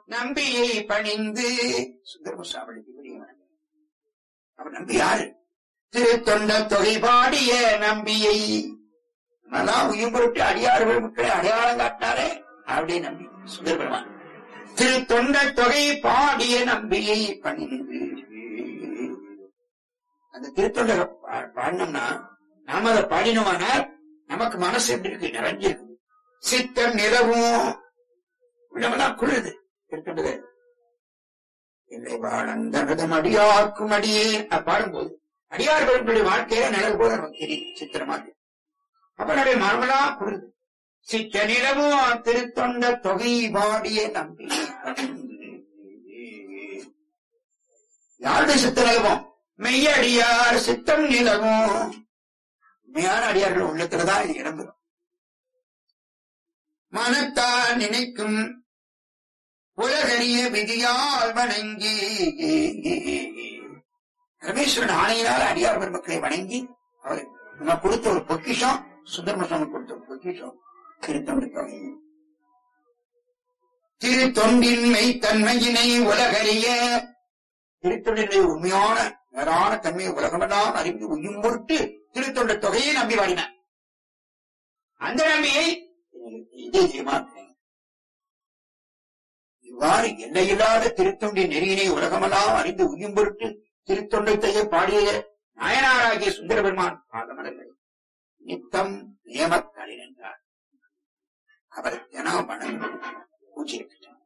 நம்பியை பணிந்து சுந்தரம சாவடிக்கு அவர் நம்பி யாரு திருத்தொண்ட தொகை பாடிய நம்பியை நல்லா உயிர்பொருட்டு அடியார்கள் மக்களை அடையாளம் காட்டினாரே அப்படியே நம்பி சுந்தர பெருமான் திருத்தொண்ட தொகை பாடிய நம்பியை பணிந்து அந்த திருத்தொண்டரை பா- பாடினோம்னா நாம அதை பாடினோமானால் நமக்கு மனசு எப்படி இருக்கு நிறைஞ்சிருக்கு சித்தம் நிலவும் உள்ளமெல்லாம் குளிருது திருத்தொண்டது இல்லை வாழந்தனதம் அடியார்க்கும் அடியே அது பாடும்போது அடியார்களுடைய வாழ்க்கையில நிழல் போல நமக்கு தெரியும் சித்திரமா தெரியும். அப்ப நம்முடைய மரமெல்லாம் குளிருது சித்த நிலவும் திருத்தொண்ட தொகை பாடிய நம்பி யாருடைய சித்த நிலவும் மெய்யடியார் சித்தம் நிலவும் உண்மையான அடியார்கள் உள்ளத்துலதான் இது இடம்பெறும் மனத்தால் நினைக்கும் உலகறிய விதியால் வணங்கி ரமேஸ்வரன் ஆணையினால் அடியார் பெருமக்களை வணங்கி அவர் நம்ம கொடுத்த ஒரு பொக்கிஷம் சுந்தரமசாமி கொடுத்த ஒரு பொக்கிஷம் திருத்தொண்டு திரு தொண்டின்மை தன்மையினை உலகறிய திருத்தொண்டினுடைய உண்மையான நேரான தன்மையை உலகமெல்லாம் அறிந்து உயும் பொருட்டு திருத்தொண்ட தொகையை நம்பி வாடினார் அந்த நம்பியை இதயமா இவ்வாறு எல்லையில்லாத திருத்தொண்டின் நெறியினை உலகமெல்லாம் அறிந்து உயும் பொருட்டு திருத்தொண்டத்தையே பாடிய நாயனாராகிய சுந்தர பெருமான் பாதமலர்கள் நித்தம் நியமத்தாளில் என்றார் அவர் தினம் வணங்கு பூஜை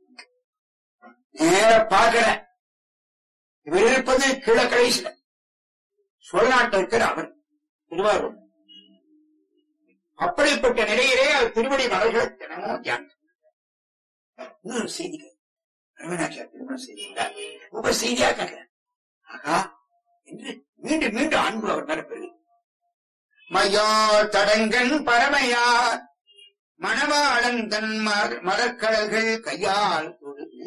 நேர பார்க்கிற இவர் இருப்பது கிழக்கடைசில சோழநாட்டில் இருக்கிற அவர் திருவாரூர் அப்படிப்பட்ட நிலையிலே அவர் திருவடி மலர்களை தினமும் தியானம் இன்னொரு செய்திகள் ரவிநாச்சியார் திருமண செய்தி உப செய்தியா கேட்கிறேன் ஆகா என்று மீண்டும் மீண்டும் அன்பு அவர் மேல பெருகு மையார் தடங்கன் பரமையார் மணவாளன் தன் மலர்- மலர்க்கடல்கள் கையால் தொடுது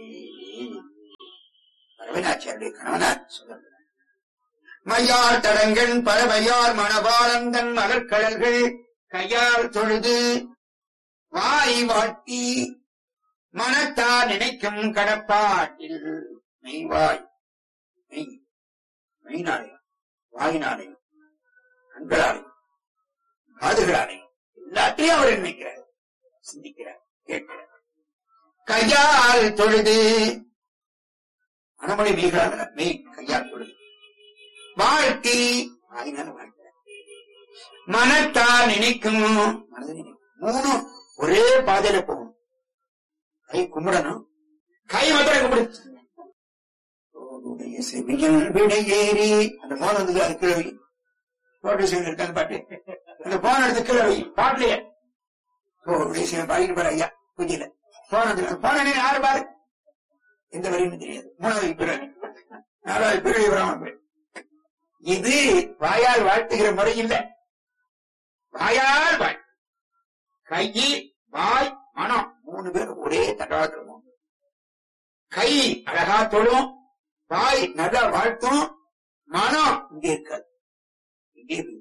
பரவனாச்சியாருடைய கணவனார் சொல்லுகிறார் மையார் தடங்கன் பரமையார் மணவாளன் தன் மலர்க்கடல்கள் கையால் தொழுது வாய் வாட்டி மனத்தார் நினைக்கும் கடப்பாட்டில் மெய்வாய் மெய் மெய்னாலயம் வாயினாலயம் கண்களாலயம் காதுகளாலயம் எல்லாத்தையும் அவர் நினைக்கிறார் சிந்திக்கிறார் கேட்கிறார் கையால் தொழுது மனமொழி மெய்களால் மெய் கையால் தொழுது வாழ்த்தி வாயினால் வாழ்க்கிறார் மனத்தால் நினைக்கும் மனதை நினைக்கும் மூணும் ஒரே பாதையில போகும் கை கும்பிடணும் கை மாத்திரம் கும்பிடு தோளுடைய செவியல் விடையேறி அந்த போன் வந்து அது கீழே வை போட்டு செய்ய இருக்காங்க பாட்டு அந்த போன் எடுத்து கீழே வை பாடலையே தோளுடைய செவி பாடிட்டு பாரு ஐயா புரியல போன் வந்து போன நீ யாரு பாரு எந்த வரையும் தெரியாது மூணாவது பிறகு நாலாவது பிறகு வராம போய் இது வாயால் வாழ்த்துகிற முறை இல்ல வாயால் வாழ் கை வாய் மனம் மூணு பேர் ஒரே தடாத்திரமும் கை அழகா தொழும் வாய் நல்லா வாழ்த்தும் மனம் இங்கே இருக்காது இங்கே இருக்கு.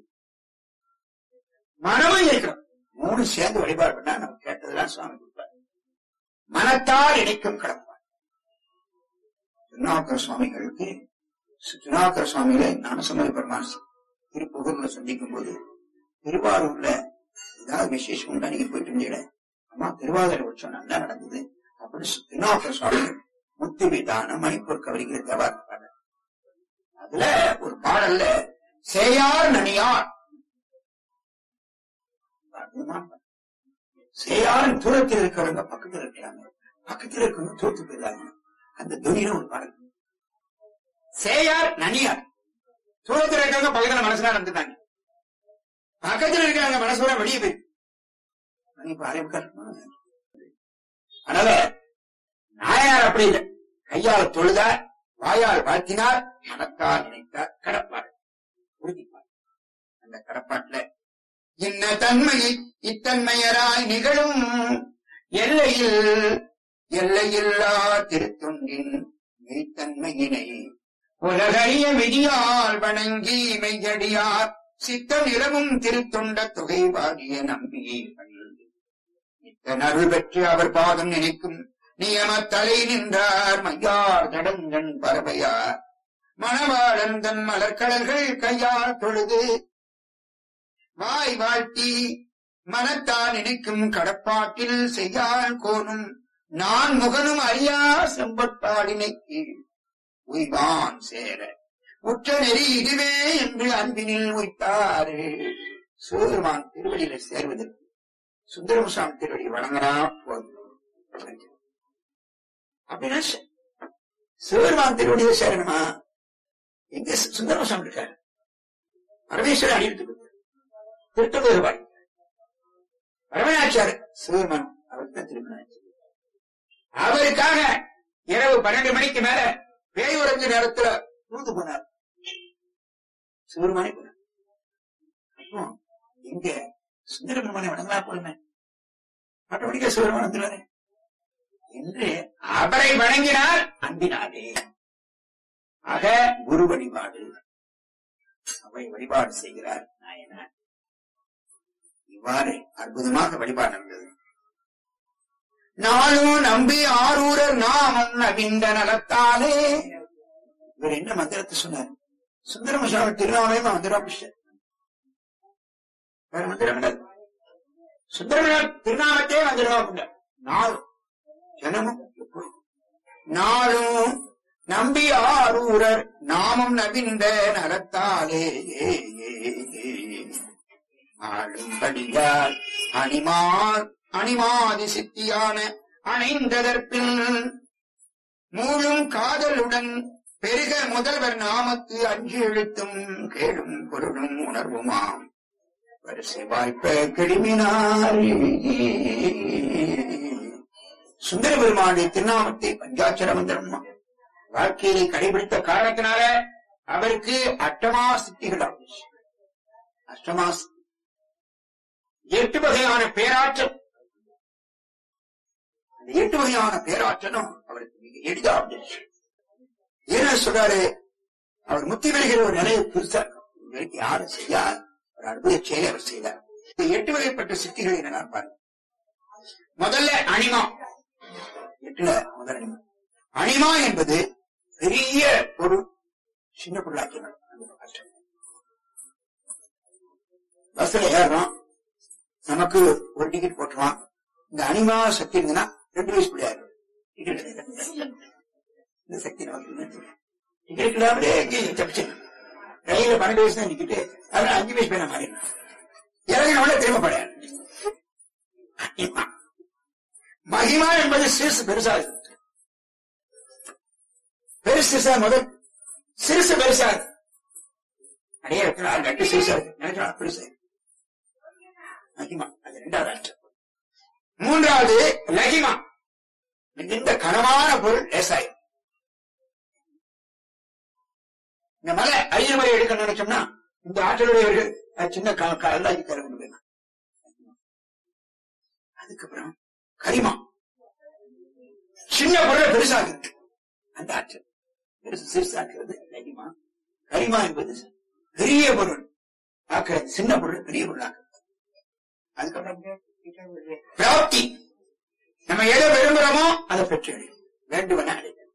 மனமும் இருக்கணும் மூணு சேர்ந்து வழிபாடு பண்ணா நம்ம கேட்டதெல்லாம் சுவாமி கொடுப்பார் மனத்தால் இணைக்கும் கடப்பார் திருநாவுக்கர சுவாமிகளுக்கு திருநாவுக்கர சுவாமிகளை ஞானசம்பந்த பெருமான் திருப்புகூர்ல சந்திக்கும் போது திருவாரூர்ல ஏதாவது விசேஷம் உண்டா நீங்க போயிட்டு இருந்தீங்க அம்மா திருவாதிரை உற்சவம் நல்லா நடந்தது அப்படி சு- திருநாவுக்கர சுவாமிகள் முத்து விதான மணிப்பூர் கவரிக்கிற தேவார பாடல் அதுல ஒரு பாடல்ல சேயார் நனியார் அற்புதமான பாடல். சேயார் தூரத்தில் இருக்கிறவங்க பக்கத்துல இருக்கிறாங்க பக்கத்துல இருக்கிறவங்க தூரத்து போயிடுறாங்க அந்த துணியில ஒரு பாடல் சேயார் நனியார் தூரத்தில் இருக்கிறவங்க பக்கத்துல மனசுல நடந்துட்டாங்க பக்கத்துல இருக்கிறவங்க மனசோட வெளியே போயிருக்கு அது இப்ப அறிவுக்கா இருக்குமா? அதனால நாயார் அப்படி இல்லை கையால் தொழுதார் வாயால் வாழ்த்தினார் மனத்தால் நினைத்தார் கடப்பார் உறுதிப்பார் அந்த கடப்பாட்டுல இன்ன தன்மையை இத்தன்மையராய் நிகழும் எல்லையில் எல்லையில்லா திருத்தொண்டின் மெய்த்தன்மையினை உலகறிய விதியால் வணங்கி மெய்யடியார் சித்தம் இரவும் திருத்தொண்ட தொகை வாடிய நம்பியை பணிந்து இத்தன் அருள் பெற்று அவர் பாதம் நினைக்கும் நியமத்தலை நின்றார் மையார் தடங்கன் பறவையார் மணவாளன் தன் மலர்கடல்கள் கையால் தொழுது வாய் வாழ்த்தி மனத்தான் நினைக்கும் கடப்பாட்டில் செய்யால் கோணும் நான் முகனும் அறியா செம்பட்டாடினை கீழ் உய்வான் சேர உற்ற நெறி இதுவே என்று அன்பினில் உய்த்தாரு சிவபெருமான் திருவடியில சேர்வதற்கு சுந்தரமுசாமி திருவடி வழங்கினா போதும் அப்படின்னா ச- சிவபெருமான் திருவடியில சேரணுமா எங்க சு- சுந்தரமுசாமி இருக்காரு பரமேஸ்வரர் அடிவித்து திருத்தொருவாய் பரமநாச்சார் சிவபெருமான் அவருக்கு தான் திருமணம் அவருக்காக இரவு பன்னெண்டு மணிக்கு மேல பேய் உறஞ்ச நேரத்துல தூது போனார் சிவருமானே போனார் அப்போ இங்க சுந்தர பெருமானை வணங்கலா போலுமே ஆட்டோமேட்டிக்கா சிவருமான் வந்துடுவாரு என்று அவரை வணங்கினார் அன்பினாலே ஆக குரு வழிபாடு அவை வழிபாடு செய்கிறார் நாயனார் இவ்வாறு அற்புதமாக வழிபாடு நடந்தது நாளும் நம்பி ஆரூரர் நாமம் நவிந்த நலத்தாலே இவர் என்ன மந்திரத்தை சொன்னார் சுந்தரமசாமி திருநாமயமா மந்திராபிஷேகம் வேற மந்திரம் கிடையாது சுந்தரமசாமி திருநாமத்தே மந்திரமா நாளும் ஜனமும் எப்பொழுதும். நாளும் நம்பி ஆரூரர் நாமம் நவிந்த நலத்தாலே ஆளும்படியார் அணிமார் அணிமாதி சித்தியான அணைந்ததற்பின் மூழும் காதலுடன் பெருக முதல்வர் நாமத்து அஞ்சு எழுத்தும் கேளும் பொருளும் உணர்வுமாம் வரிசை வாய்ப்ப கிருமினார் சுந்தர பெருமானுடைய திருநாமத்தை பஞ்சாட்சர மந்திரமா வாழ்க்கையை கடைபிடித்த காரணத்தினால அவருக்கு அட்டமா சித்திகள் ஆச்சு. அஷ்டமா சித்தி. எட்டு வகையான பேராற்றல் அந்த எட்டு வகையான பேராற்றலும் அவருக்கு மிக எளிதாக இருந்துச்சு. என்ன சொல்றாரு அவர் முத்தி பெறுகிற ஒரு நிலையை பெருசா இருக்கும். இது வரைக்கும் யாரும் செய்யாத ஒரு அற்புத செயலை அவர் செய்தார் இந்த எட்டு வகைப்பட்ட சித்திகள் என்ன பாருங்க முதல்ல அனிமா எட்டுல முதல் அனிமா அனிமா என்பது பெரிய பொருள் சின்ன பொருளாக்கினார் பஸ்ல ஏறுறோம் நமக்கு ஒரு டிக்கெட் போட்டுருவான் இந்த அனிமா சக்தி இருந்ததுன்னா ரெண்டு வயசு பிள்ளையாரு டிக்கெட் கிடையாது. இந்த சக்தி நமக்கு இல்லை. டிக்கெட் இல்லாமலே எங்கேயும் தப்பிச்சு ரயில பன்னெண்டு வயசு தான் டிக்கெட்டு அதுல அஞ்சு வயசு பேர மாறிடலாம் இறங்கினோட திரும்ப படையாது மகிமா என்பது சிறுசு பெருசா இருக்கு பெருசு சிறுசா முதல் சிறுசு பெருசா இருக்கு நிறைய இருக்கிற லட்டு சிறுசா இருக்கு நினைக்கிறா பெருசா இருக்கு மகிமா அது ரெண்டாவது அர்த்தம் மூன்றாவது லகிமா மிகுந்த கனமான பொருள் லேசாய் இந்த மலை ஐய மலை எடுக்க நினைச்சோம்னா இந்த ஆற்றலுடையவர்கள் அது சின்ன கல்லாக்கி தர முடியும் அதுக்கப்புறம் கரிமா சின்ன பொருளை பெருசாகிறது அந்த ஆற்றல் பெருசு சிறுசாக்குறது கரிமா கரிமா என்பது பெரிய பொருள் ஆக்குறது சின்ன பொருள் பெரிய பொருள் ஆக்குறது அதுக்கப்புறம் பிராப்தி நம்ம எதை விரும்புறோமோ அதை பெற்று அடையும். வேண்டுவன அடையும்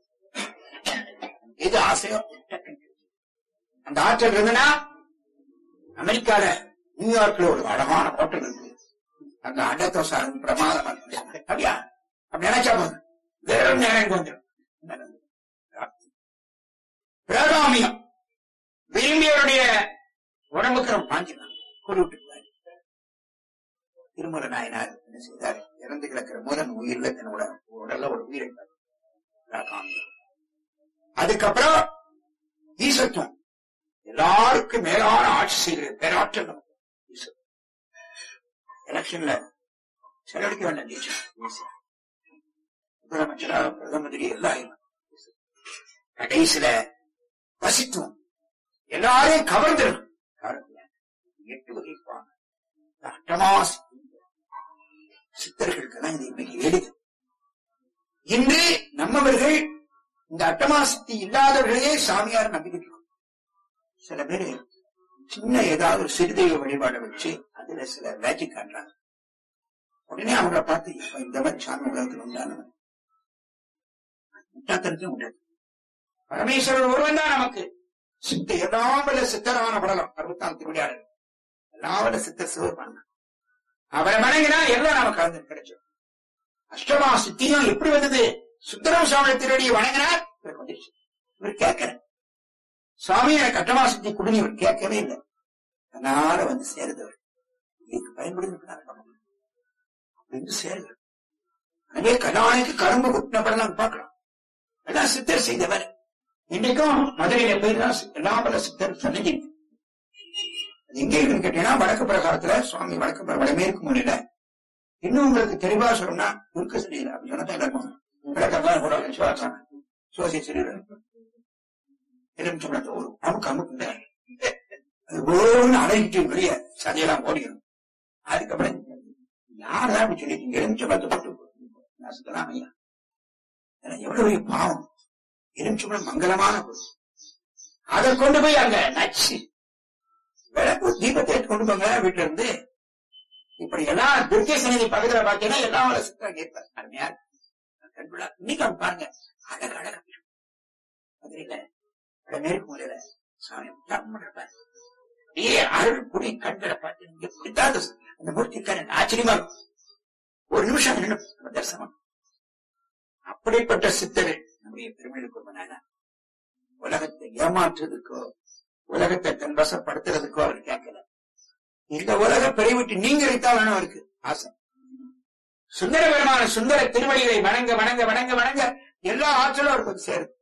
எது ஆசையோ அந்த ஆற்றல் இருந்தனா அமெரிக்கால நியூயார்க்ல ஒரு அழகான ஹோட்டல் இருக்கு அங்க அடத்தோ சார் பிரமாதமா இருக்கு அப்படியா அப்படி நினைச்சா போதும் வேற ஒரு நேரம் இங்க வந்துடும் பிரகாமியம் விரும்பியவருடைய உடம்புக்கு நம்ம பாஞ்சிடலாம் கொண்டு விட்டு திருமல நாயனார் என்ன செய்தார் இறந்து கிடக்கிற மூலன் உயிர்ல தன்னோட உடல்ல ஒரு உயிரை பிரகாமியம் அதுக்கப்புறம் ஈசத்துவம் எல்லாருக்கும் மேலான ஆட்சி செய்கிற பேராற்றல் நமக்கு ஈசத்துவம். எலெக்ஷன்ல செலவழிக்க வேண்டாம் நீச்சல் ஈஸியா. முதலமைச்சரா பிரதம மந்திரி எல்லாம் ஆயிரும். கடைசியில வசித்துவம் எல்லாரையும் கவர்ந்துடும் காரணம் எட்டு வகைப்பாங்க அட்டமாஸ் சித்தர்களுக்கெல்லாம் இது இன்னைக்கு எளிது இன்று நம்மவர்கள் இந்த அட்டமாசக்தி இல்லாதவர்களையே சாமியார் நம்பிக்கிட்டு இருக்கோம் சில பேரு சின்ன ஏதாவது ஒரு சிறுதெய்வ வழிபாடை வச்சு அதுல சில மேஜிக் காட்டுறாங்க உடனே அவங்கள பார்த்து இப்ப இந்த மாதிரி சாமி உலகத்தில் உண்டானவன் முட்டாத்தனத்தையும் உண்டாது பரமேஸ்வரன் ஒருவன் தான் நமக்கு சித்த எல்லாம் வல்ல சித்தரான படலம் அறுபத்தாம் திருவிளையாடல் எல்லாம் வல்ல சித்தர் சிவபெருமான் தான். அவரை வணங்கினா எல்லாம் நமக்கு வந்து கிடைச்சிடும் அஷ்டமா சித்தியும் எப்படி வந்தது சுந்தரம் சுவாமி திருவடியை வணங்கினார் இவருக்கு வந்துருச்சு இவர் கேட்கல சுவாமி எனக்கு அஷ்டமா சித்தி கொடுங்க இவர் கேட்கவே இல்லை அதனால வந்து சேருது அவர் இதுக்கு பயன்படுத்தினார் அப்படின்னு சேருது எனவே கல்யாணிக்கு கரும்பு குட்டின படம் பார்க்கலாம் எல்லாம் சித்தர் செய்தவர் இன்னைக்கும் மதுரையில போய் தான் எல்லாம் பல சித்தர் சன்னதி அது எங்க இருக்குன்னு கேட்டீங்கன்னா வடக்கு பிரகாரத்துல சுவாமி வடக்கு பிர- வடமேற்கு முறையில இன்னும் உங்களுக்கு தெளிவா சொல்லணும்னா துர்க்க சிலையில அப்படி சொன்னா எல்லாருக்கும் விளக்கெல்லாம் கூட சிவாசான சோசிய சிலையில எலுமிச்சம்பழத்தை ஒரு அமுக்கு அமுக்குங்க அது ஓன்னு அடங்கிட்டு வெளியே சதையெல்லாம் ஓடிடும் அதுக்கப்புறம் யாரா அப்படி சொல்லிட்டு எலுமிச்சம்பழத்தை போட்டு நான் சுத்தலாம் ஐயா எனக்கு எவ்வளவு பெரிய பாவம் எலுமிச்சம்பழம் மங்களமான பொருள் அதை கொண்டு போய் அங்க நச்சு விளக்கு தீபத்தை எடுத்து கொண்டு போங்க வீட்டுல இருந்து இப்படி எல்லாம் துர்க்கை சன்னதி பக்கத்துல பாத்தீங்கன்னா எல்லாம் அவளை சித்திரம் கேட்பார் அருமையா இருக்கு. கண்விழா இன்னைக்கு அவங்க பாருங்க அழகு அழகா மதுரையில மேற்கு மூலையில சாமி இருப்பார் அப்படியே அருள் புடி கண்களை பார்த்து நீங்க இப்படித்தான் அந்த அந்த மூர்த்தி இருக்காரு ஆச்சரியமா இருக்கும் ஒரு நிமிஷம் நின்னு நம்ம தரிசனம் அப்படிப்பட்ட சித்தர் நம்முடைய பெருமைக்கு ரொம்ப உலகத்தை ஏமாற்றுறதுக்கோ உலகத்தை தன் வசப்படுத்துறதுக்கோ அவர் கேட்கல இந்த உலக பிறை விட்டு நீங்க வைத்தான் வேணும் அவருக்கு ஆசை சுந்தர பெருமான சுந்தர திருவடிகளை வணங்க வணங்க வணங்க வணங்க எல்லா ஆற்றலும் அவருக்கு வந்து சேருது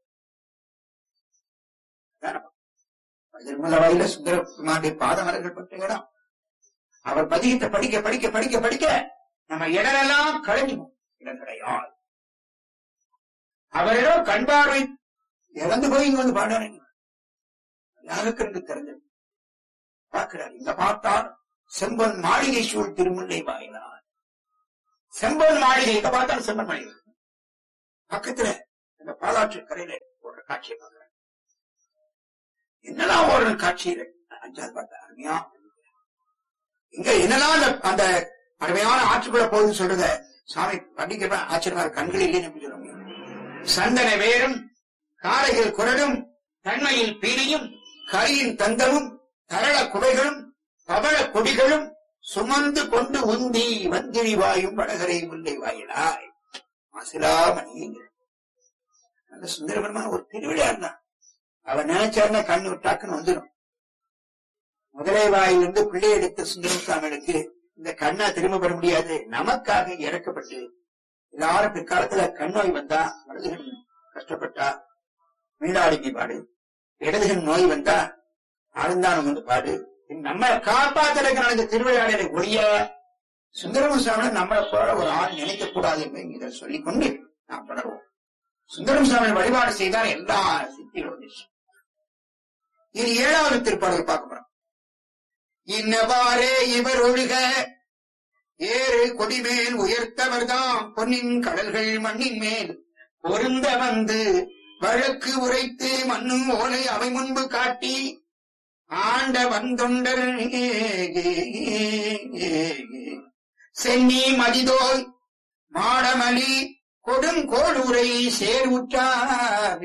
திருமல வாயில சுந்தர பெருமானுடைய பாதமலர்கள் பட்ட இடம் அவர் பதிகத்தை படிக்க படிக்க படிக்க படிக்க நம்ம இடரெல்லாம் கழிஞ்சுவோம் இடங்களையால் அவரிடம் கண் பார்வை இறந்து போய் இங்க வந்து பாடுறாங்க யாருக்கு இருந்து தெரிஞ்சது பார்க்கிறார் இங்க பார்த்தால் செம்பன் மாளிகை சூழ் திருமுல்லை வாயினார் செம்பன் மாளிகை இங்க பார்த்தாலும் செம்பன் மாளிகை பக்கத்துல இந்த பாலாற்று கரையில ஒரு காட்சியை பார்க்கிறார் என்னெல்லாம் ஒரு காட்சிகள் அஞ்சாவது பார்த்தா அருமையா இங்க என்னெல்லாம் அந்த அந்த அருமையான ஆற்றுக்குள்ள போகுதுன்னு சொல்றத சாமி படிக்கிற ஆச்சரியமா கண்கள் இல்லைன்னு எப்படி சொல்ல முடியும் சந்தன வேரும் காரைகள் குரலும் தன்மையில் பீலியும் கரியின் தந்தமும் தரள குடைகளும் பவள கொடிகளும் சுமந்து கொண்டு உந்தி வந்திரி வாயும் வடகரை முல்லை வாயிலாய் மசிலாமணிங்கிற அந்த சுந்தரபெருமான் ஒரு திருவிழா இருந்தான் அவன் நினைச்சாருன்னா கண்ணு டக்குன்னு வந்துடும் முதலை வாயிலிருந்து பிள்ளை எடுத்த சுந்தரசாமிகளுக்கு இந்த கண்ணா திரும்ப பெற முடியாது நமக்காக இறக்கப்பட்டு எல்லாரும் பிற்காலத்துல கண்ணோய் வந்தா வலதுகன் கஷ்டப்பட்டா மீளாடிக்கு பாடு இடதுகன் நோய் வந்தா ஆழ்ந்தானம் வந்து பாடு நம்ம காப்பாத்துறதுக்கு நடந்த திருவிழாடலை ஒழிய சுந்தரம் சாமி நம்மளை போல ஒரு ஆள் நினைக்க கூடாது என்று இதை சொல்லிக் கொண்டு நாம் தொடர்வோம் சுந்தரம் சாமி வழிபாடு செய்தால் எல்லா சித்திகளும் வந்துச்சு இனி ஏழாவது திருப்பாடல் பார்க்க போறோம் இன்னவாறே இவர் ஒழுக ஏறு கொடிமேல் உயர்த்தவர்தாம் பொன்னின் கடல்கள் மண்ணின் மேல் பொருந்த வந்து வழக்கு உரைத்து மண்ணும் ஓலை அவை முன்பு காட்டி ஆண்ட வந்தொண்டர் சென்னி மதிதோய் மாடமலி கொடுங்கோடுரை சேர்வுற்றார்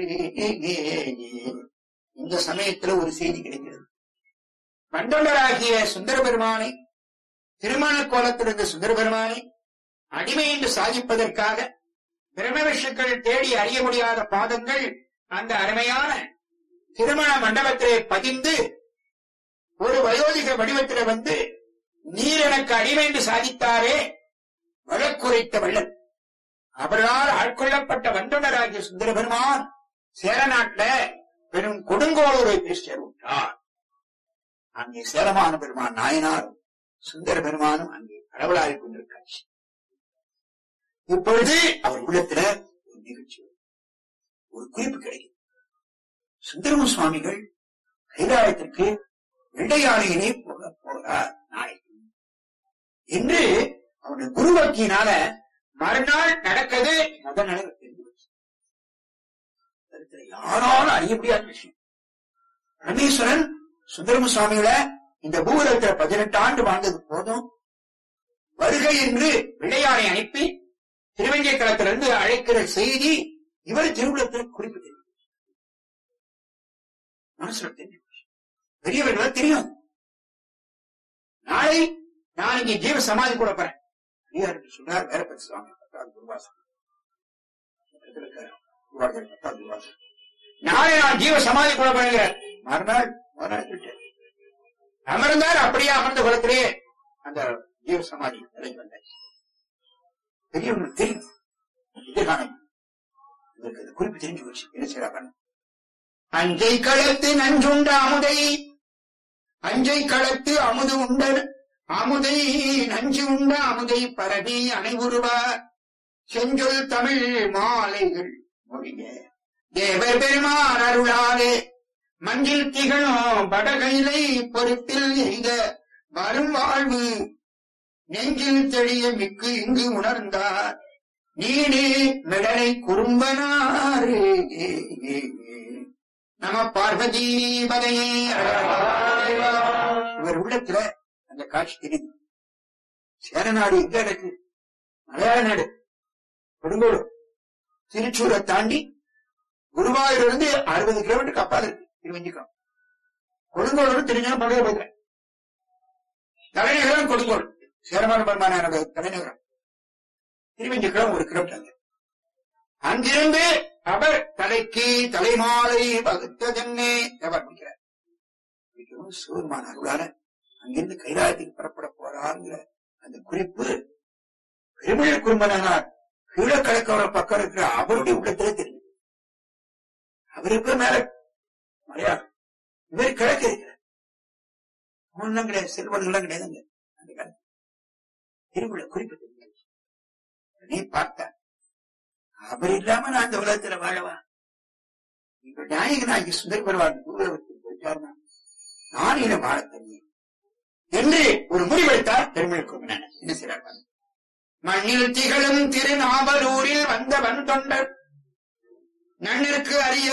இந்த சமயத்துல ஒரு செய்தி கிடைக்கிறது வண்டொண்டராகிய சுந்தர பெருமானை திருமண கோலத்தில் இருந்த சுந்தர பெருமானை அடிமை என்று சாதிப்பதற்காக பிரம்மவிஷ்ணுக்கள் தேடி அறிய முடியாத பாதங்கள் அந்த அருமையான திருமண மண்டபத்திலே பதிந்து ஒரு வயோதிக வடிவத்திலே வந்து நீர் எனக்கு அடிமை என்று சாதித்தாரே வழக்குரைத்த வள்ளல் அவரால் ஆட்கொள்ளப்பட்ட வந்தொண்டராகிய சுந்தர பெருமான் சேர நாட்டில பெரும் கொடுங்கோளூரை பேசிட்டார் அங்கே சேரமான பெருமான் நாயனாரும் சுந்தர பெருமானும் அங்கே கடவுளாகிக் கொண்டிருக்காச்சு இப்பொழுது அவர் உள்ளத்துல ஒரு நிகழ்ச்சி வரும். ஒரு குறிப்பு கிடைக்கும் சுந்தரம சுவாமிகள் கைலாயத்திற்கு வெள்ளையானையிலே போக போகிறார் நாளைக்கு என்று அவருடைய குருவக்கியினால மறுநாள் நடக்கிறது முதல் நாள் தெரிந்து போச்சு. சரித்திர யாராலும் அறிய முடியாத விஷயம் பரமேஸ்வரன் சுந்தரம சுவாமிகளை இந்த பூரத்துல பதினெட்டு ஆண்டு வாழ்ந்தது போதும் வருகை என்று விளையாடை அனுப்பி திருவெஞ்சை களத்திலிருந்து அழைக்கிற செய்தி இவர் திருவுளத்தில் குறிப்பு தெரியும் மனசுல தெரியும் பெரியவர்களா தெரியும் நாளை நான் இங்கே ஜீவ சமாதி கூட போறேன் பெரியார் சொன்னார் வேற பத்தி சுவாமி பத்தாவது துர்வாசம் திருவாரூர் பத்தாவது துர்வாசம் நாளை நான் ஜீவ சமாதி கூட பண்ணுகிறேன் மறுநாள் மறுநாள் விட்டேன் அமர்ந்தார் அப்படியே அமர்ந்த குலத்திலேயே அந்த ஜீவ சமாதி நிலை வந்தார் பெரியவங்களுக்கு தெரியும் எதிர்காலம் இவருக்கு அந்த குறிப்பு தெரிஞ்சு வச்சு என்ன செய்யறாங்க அஞ்சை களத்து நஞ்சுண்ட அமுதை அஞ்சை களத்து அமுது உண்ட அமுதை நஞ்சு உண்ட அமுதை பரவி அனைவுருவார் செஞ்சொல் தமிழ் மாலைகள் மொழிய தேவர் பெருமான் அருளாலே மஞ்சில் திகழும் வடகையிலை பொறுப்பில் எய்த வரும் வாழ்வு நெஞ்சில் தெளிய மிக்கு இங்கு உணர்ந்தார் நீடே மிடரை குறும்பனாரே நம பார்வதி பதையே இவர் உள்ளத்துல அந்த காட்சி தெரியுது சேரநாடு எங்க இருக்கு மலையாள நாடு கொடுங்கோடு திருச்சூரை தாண்டி குருவாயூர் இருந்து அறுபது கிலோமீட்டருக்கு அப்பால் இருக்கு திருவஞ்சிக்கம் கொடுங்கோடு தெரிஞ்சா பழைய போகிறேன் தலைநகரம் கொடுங்கோடு சேரமான பெருமானாரோட தலைநகரம் திருவஞ்சிக்கம் ஒரு கிலோமீட்டர் அங்கிருந்து அவர் தலைக்கு தலைமாலை வகுத்ததென்னே ஆரம்பிக்கிறார் மிகவும் சிவருமான அருளால அங்கிருந்து கைலாயத்துக்கு புறப்பட போறாருங்கிற அந்த குறிப்பு பெருமைய குடும்பனார் கீழக்கிழக்கவர பக்கம் இருக்கிற அவருடைய உள்ளத்திலே தெரியும் அவருக்கு மேல மலையாளம் இவர் கிழக்கு இருக்கிறார் ஒன்றும் கிடையாது செல்வன்களும் கிடையாதுங்க அந்த காலத்துல திருவிழா குறிப்பு தெரியும் நீ பார்த்த அவர் இல்லாம நான் இந்த உலகத்துல வாழவா இப்ப நாயகனாகி சுந்தர பெருவாள் தூரத்துக்கு போயிட்டாருன்னா நான் இதை வாழ தெரியும் என்று ஒரு முடிவெடுத்தார் பெருமிழக்கும் என்ன செய்றார் மண்ணில் திகழும் திருநாவலூரில் வந்த வன் தொண்டர் நன்னிற்கு அறிய